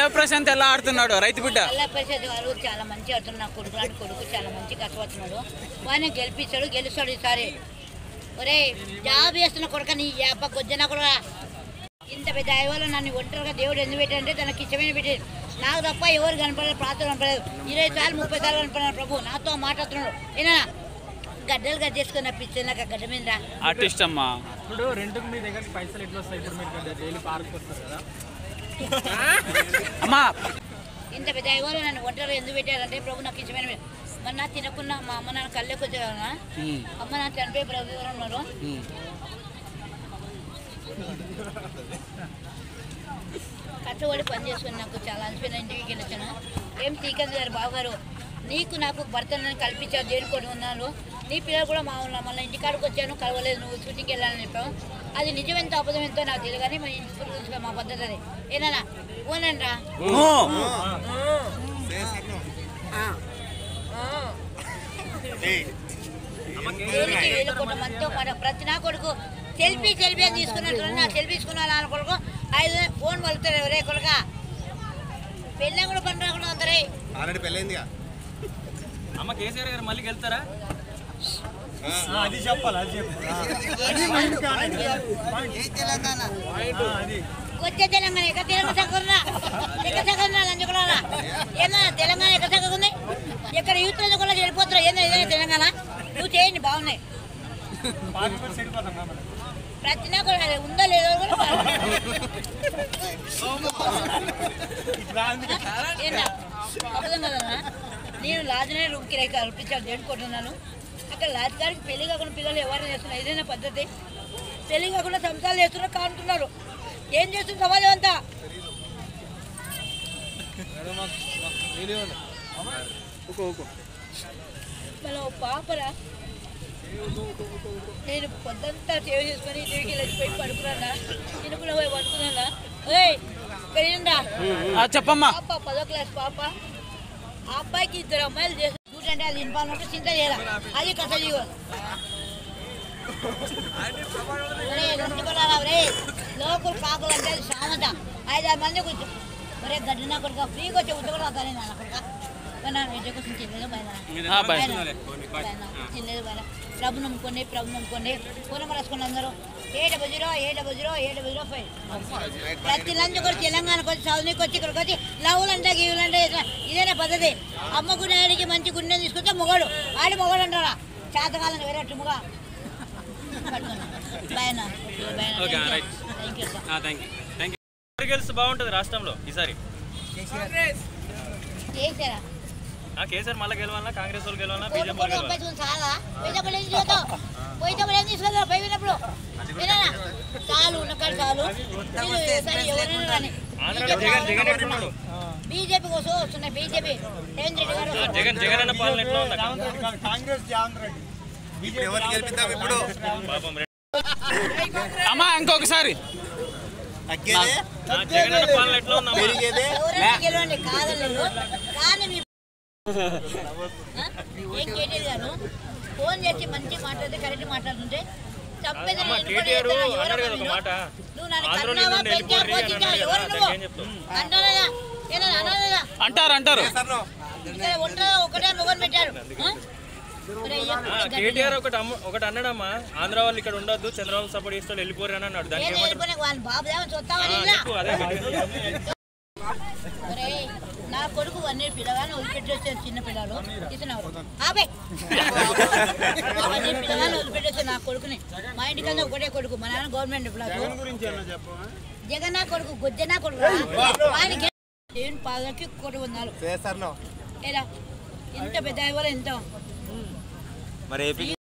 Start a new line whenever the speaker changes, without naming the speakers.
ప్రశాంత్ ఎలా ఆడుతున్నాడు రైతు బిడ్డ
అల్లా ప్రసాద్ గారు చాలా మంచి ఆడుతున్నాడు నా కొడుకు లాంటి కొడుకు చాలా మంచి కష్టపడుతున్నాడు వాడిని గెలిపించాడు గెలుస్తాడు ఈసారి ఒరే జాబ్ చేస్తున్న కొడుక నీ యాప కొజ్జన కొడుక ఇంత పెద్ద అయ్యవాళ్ళు నన్ను ఒంటరిగా దేవుడు ఎందుకు పెట్టాడంటే తనకి ఇష్టమైన పెట్టాడు నాకు తప్ప ఎవరు కనపడలేదు ప్రాంతం కనపడలేదు ఇరవై సార్లు ముప్పై సార్లు కనపడినాడు ప్రభు నాతో మాట్లాడుతున్నాడు ఏనా గడ్డలు గడ్డేసుకున్న పిచ్చి నాకు ఆ గడ్డ మీద
ఆర్టిస్ట్ అమ్మా
ఇప్పుడు రెంట్కి మీ దగ్గరికి పైసలు ఎట్లా వస్తాయి ఇప్పుడు మీరు డైలీ పార్క్ వస్తారు కదా
అమ్మా
ఇంత పెద్ద అయ్యవాళ్ళు నన్ను ఒంటరిగా ఎందుకు పెట్టారంటే ప్రభు నాకు ఇష్టమైన పెట్టాడు. మొన్న తినకున్న మా అమ్మ నాన్న కళ్ళకి వచ్చారు
ఉమ్,
అమ్మ నాన్న చనిపోయి బ్రదర్ ఉన్నారు
ఉమ్.
కష్టపడి పని చేసుకుని నాకు చాలా అలసిపోయిన ఇంటికి వెళ్ళొచ్చాను ఏం శ్రీకాంత్ గారు బావగారు నీకు నాకు భర్తను కల్పించావు దేనికొని ఉన్నాను నీ పిల్లలు కూడా మా ఊళ్ళో మళ్ళీ ఇంటికాడికి వచ్చాను కలవలేదు నువ్వు షూటింగ్కి వెళ్ళాలని చెప్పావు అది నిజం ఎంతో అబద్ధం ఎంతో నాకు తెలియదు కానీ మా ఇంటి గురించి మా పద్ధతి అది ఏనా ఓనండ్రా
ఊ.
దేనికి వేలు కొట్ట మనతో మాట ప్రతి నా కొడుకు సెల్ఫీ సెల్ఫీ అని తీసుకున్నట్టు నా సెల్ఫీ తీసుకున్నా నా కొడుకు ఐదు ఫోన్ వలుతారు ఎవరే కొడుక పెళ్ళి కూడా పని రాకుండా అందరే
ఆల్రెడీ పెళ్ళైందిగా
అమ్మ కేసీఆర్ గారు మళ్ళీ వెళ్తారా అది చెప్పాలి అది అది
వచ్చే తెలంగాణ ఎక్కడ తెలంగాణ సగరున్నా ఎక్కడ సగరున్నా లంచుకున్నారా ఏమన్నా తెలంగాణ ఎక్కడ సగరుంది ఎక్కడ యూత్ కూడా వెళ్ళిపోతారు ఏందో ఇదే తెలంగాణ నువ్వు చేయండి బాగున్నాయి
పార్క్ కూడా చెడిపోతాం కాబట్టి
ప్రతి నా కూడా అది ఉందో లేదో కూడా ఏంటా అబద్ధం కదన్నా నేను లాజనే రూమ్ కిరాయి కల్పించాను జడుకుంటున్నాను అక్కడ లాజ్ గారికి పెళ్లి కాకుండా పిల్లలు ఎవరైనా చేస్తున్నారు ఏదైనా పద్ధతి పెళ్లి కాకుండా సంసారాలు చేస్తున్నారు కానుతున్నారు ఏం చేస్తుంది సమాజం అంతా మన ఓ పాపరా నేను పొద్దంతా సేవ చేసుకొని ఇంటికి వెళ్ళిపోయి పడుకున్నానా నేను కూడా పోయి పడుకున్నానా ఏయ్ పెళ్ళిందా
ఆ, చెప్పమ్మా
పాప పదో క్లాస్ పాప ఆ అబ్బాయికి ఇద్దరు అమ్మాయిలు చేసి చూడండి అది ఇన్ఫార్మ్ చింత చేయాలి అది కథ జీవ లోకల్ కాకులు అంటే అది సామంత ఐదారు మంది కూర్చో ఒరే గడ్డి నా కొడుక ఫ్రీగా వచ్చి ఉద్యోగం అవుతానే నాన్న కొడుక ఇంటి కోసం చిల్లలేదు
ఆ, బై.
చిల్లలేదు పైన ప్రభు నమ్ముకోండి ప్రభు నమ్ముకోండి పూలం రాసుకోండి అందరూ A double zero A double zero A double zero five ప్రతి లంచ్ కూడా తెలంగాణకు వచ్చి సౌదీకి వచ్చి ఇక్కడికి వచ్చి లవ్లంటే గీవులంటే ఇట్లా ఇదేనా పద్ధతి అమ్మ గుండెకి మంచి గుండె తీసుకొస్తే మొగడు ఆడి మొగడు అంటారా చేతకాలని వేరే టుముగ
okay, right.
Thank you sir
thank you thank you ఎవరు గెలిస్తే బాగుంటుంది రాష్ట్రంలో ఈసారి
చేసారా
ఆ కేసీఆర్ మళ్ళీ గెలవాలన్నా కాంగ్రెస్ వాళ్ళు గెలవాలన్నా
కోటి
బీజేపీ
కోటి
వాళ్ళు గెలవాలా
ఒప్పేసుకుని చాలా పోయినప్పుడు ఏం తీసుకుంటావు పోయినప్పుడు ఏం తీసుకుంటావు పోయినప్పుడు వినరా చాలు ఉన్నకాడు చాలు మీరు సరే ఎవరైనా రాని
ఆంధ్రాలో జగన్ జగన్ ఎట్లున్నాడు
బీజేపీ కోసం వస్తున్నాయి బీజేపీ రేవంత్ రెడ్డి గారు
ఆ, జగన్ జగన్ అన్న పాలన ఎట్లా ఉంది అక్కడ?
ఇప్పుడు ఎవరు గెలిపిద్దాం ఇప్పుడు
పాపం రెడ్డి.
అమ్మా ఇంకొకసారి
తగ్గేదే
ఆ, జగన్ అన్న పాలన ఎట్లా ఉందమ్మా
పెరిగేదే
ఎవరైనా గెలవండి కాదలేదు కానీ మీ ఆ? ఏం కేటీఆర్ గారు ఫోన్ చేసి మంచి మాట్లాడితే కరెక్ట్ మాట్లాడుతుంటే తప్పేది
అమ్మా
నేను
కేటీఆర్
కూడా చేస్తాను.
అన్నాడు
ఎవరు
కదా ఒక
మీరు?
మాట
నువ్వు నన్ను
ఆంధ్రలో
కన్నావా
నుండి
పెంచావా
వెళ్ళిపోయి
పోషించావా
అన్నాడు
ఎవరు
కదా,
నువ్వు
దానికి ఏం చెప్తావు
అంటారా ఏనా అనలేదా
అంటారు అంటారు
ఇక్కడ ఒంటరి ఒకటే మొగన్ పెట్టారు ఆ? ఒరే,
ఆ,
ఎప్పుడు గడ్డి
కేటీఆర్ ఒకటి అమ్మ- ఒకటి అన్నాడమ్మా ఆంధ్ర వాళ్ళు ఇక్కడ ఉండొద్దు చంద్రబాబు సపోర్ట్ చేస్తే వెళ్ళిపోరు అని అన్నాడు దానికి
ఏం
ఏమంటారు
వెళ్ళిపోయినా వాళ్ళ బాబు దేవని
ఆ,
చూస్తావా నిన్న?
చెప్పు అదే
ఒరేయ్, నా కొడుకు వన్నీ పిల్లగాని వదిలిపెట్టి వచ్చారు చిన్న పిల్లలు ఇస్తున్నారు ఆపే వన్నీ పిల్లగాని వదిలిపెట్టి వచ్చారు నా కొడుకుని మా ఇంటికన్నా ఒకటే కొడుకు మా నాన్న గవర్నమెంట్ ఎంప్లాయ్ జగన్ నా కొడుకు గుజ్జనా కొడుకు ఆయనకి దేవుని పాదకి కొడు ఉన్నారు
చేస్తారు
ఏరా ఇంత పెద్ద ఎవరు ఎంత
మరి ఏపీ